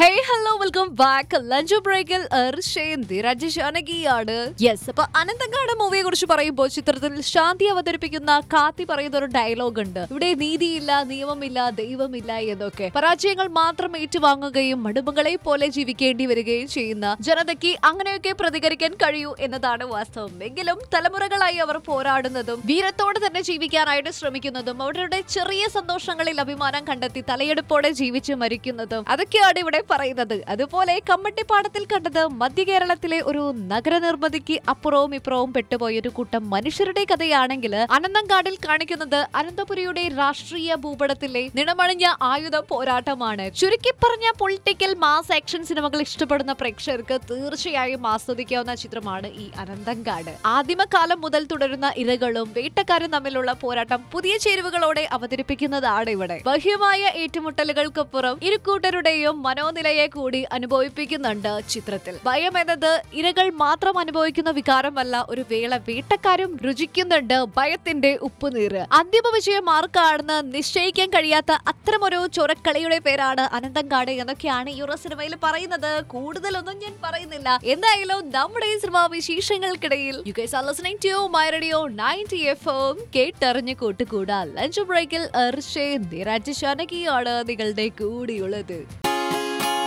hey hello welcome back lunch ബ്രേക്കിൽ Rishenthi രാജശാനകിയാണ് yes അപ്പൊ അനന്തങ്കാട് മൂവിയെ കുറിച്ച് പറയുമ്പോൾ ചിത്രത്തിൽ ശാന്തി അവതരിപ്പിക്കുന്ന കാത്തി പറയുന്ന ഒരു ഡയലോഗ് ഉണ്ട് ഇവിടെ നീതിയില്ല നിയമമില്ല ദൈവമില്ല എന്നൊക്കെ പരാജയങ്ങൾ മാത്രം ഏറ്റുവാങ്ങുകയും മടുമകളെ പോലെ ജീവിക്കേണ്ടി വരികയും ചെയ്യുന്ന ജനതയ്ക്ക് അങ്ങനെയൊക്കെ പ്രതികരിക്കാൻ കഴിയൂ എന്നതാണ് വാസ്തവം എങ്കിലും തലമുറകളായി അവർ പോരാടുന്നതും വീരത്തോടെ തന്നെ ജീവിക്കാനായിട്ട് ശ്രമിക്കുന്നതും അവരുടെ ചെറിയ സന്തോഷങ്ങളിൽ അഭിമാനം കണ്ടെത്തി തലയെടുപ്പോടെ ജീവിച്ച് മരിക്കുന്നതും അതൊക്കെയാണ് ഇവിടെ പറയുന്നത് അതുപോലെ കമ്മട്ടിപ്പാടത്തിൽ കണ്ടത് മധ്യ കേരളത്തിലെ ഒരു നഗര നിർമ്മിതിക്ക് അപ്പുറവും ഇപ്പുറവും പെട്ടുപോയ ഒരു കൂട്ടം മനുഷ്യരുടെ കഥയാണെങ്കിൽ അനന്തങ്കാടിൽ കാണിക്കുന്നത് അനന്തപുരിയുടെ രാഷ്ട്രീയ ഭൂപടത്തിലെ നിണമണിഞ്ഞ ആയുധ പോരാട്ടമാണ് ചുരുക്കി പറഞ്ഞ പൊളിറ്റിക്കൽ മാസ് ആക്ഷൻ സിനിമകൾ ഇഷ്ടപ്പെടുന്ന പ്രേക്ഷകർക്ക് തീർച്ചയായും ആസ്വദിക്കാവുന്ന ചിത്രമാണ് ഈ അനന്തങ്കാട് ആദിമകാലം മുതൽ തുടരുന്ന ഇരകളും വേട്ടക്കാരും തമ്മിലുള്ള പോരാട്ടം പുതിയ ചേരുവകളോടെ അവതരിപ്പിക്കുന്നതാണ് ഇവിടെ ബാഹ്യമായ ഏറ്റുമുട്ടലുകൾക്കപ്പുറം ഇരുകൂട്ടരുടെയും മനോനിലയെ കൂടി അനുഭവിപ്പിക്കുന്നുണ്ട് ചിത്രത്തിൽ ഭയം എന്നത് ഇരകൾ മാത്രം അനുഭവിക്കുന്ന വികാരമല്ല ഒരു വേള വേട്ടക്കാരും രുചിക്കുന്നുണ്ട് ഭയത്തിന്റെ ഉപ്പുനീര് അന്തിമ വിജയം ആർക്കാണെന്ന് നിശ്ചയിക്കാൻ കഴിയാത്ത അത്തരമൊരു ചൊരക്കളിയുടെ പേരാണ് അനന്തങ്കാട് എന്നൊക്കെയാണ് ഈ ഒരു സിനിമയിൽ പറയുന്നത് കൂടുതലൊന്നും ഞാൻ പറയുന്നില്ല എന്തായാലും നമ്മുടെ ഈ സിനിമ വിശേഷങ്ങൾക്കിടയിൽ you guys are listening to my radio 90 FM കേട്ടറിഞ്ഞ് കൂട്ടുകൂടാ ലഞ്ച് ബ്രേക്കിൽ അർഷേ നിരാജ് ശാനകിയാണ് നിങ്ങളുടെ കൂടിയുള്ളത്